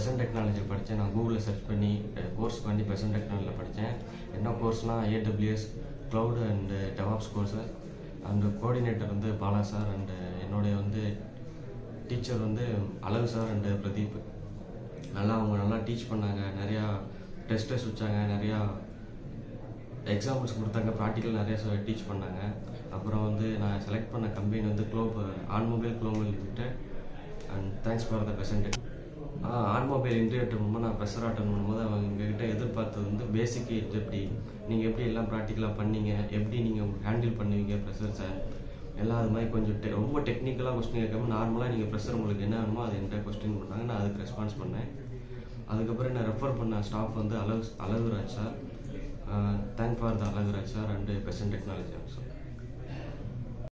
Besant technology படித்தேன் நான் கூகுளில் சர்ச் பண்ணி கோர்ஸ் பண்ணி பெசன்ட் டெக்னாலஜியில் படித்தேன் என்ன கோர்ஸ்னால் AWS cloud and DevOps course and coordinator வந்து பாலா சார் அண்டு என்னுடைய வந்து டீச்சர் வந்து அழகு சார் அண்டு பிரதீப் நல்லா அவங்க நல்லா டீச் பண்ணாங்க நிறையா டெஸ்டர்ஸ் வச்சாங்க நிறையா எக்ஸாம்பிள்ஸ் கொடுத்தாங்க ப்ராக்டிக்கல் நிறைய டீச் பண்ணாங்க அப்புறம் வந்து நான் செலக்ட் பண்ண கம்பெனி வந்து globe OnMobile global limited and thanks for the present OnMobile interview attend பண்ணும்போது நான் ப்ரெஷர் அட்டன் பண்ணும்போது அவங்க எங்ககிட்ட எதிர்பார்த்தது வந்து பேசிக் எப்படி நீங்கள் எப்படி எல்லாம் ப்ராக்டிக்கலாக பண்ணீங்க எப்படி நீங்கள் ஹேண்டில் பண்ணுவீங்க ப்ரெஷர்ஸை எல்லாம் அது மாதிரி கொஞ்சம் டெ ரொம்ப டெக்னிக்கலாக கொஸ்டின் கேட்காம நார்மலாக நீங்கள் ப்ரெஷர் உங்களுக்கு என்ன வேணுமோ அதை என்கிட்ட கொஸ்டின் பண்ணாங்க நான் அதுக்கு ரெஸ்பான்ஸ் பண்ணேன் அதுக்கப்புறம் நான் ரெஃபர் பண்ண ஸ்டாஃப் வந்து Alagu Alaguraj sir thank for the Alaguraj sir and Besant technology sir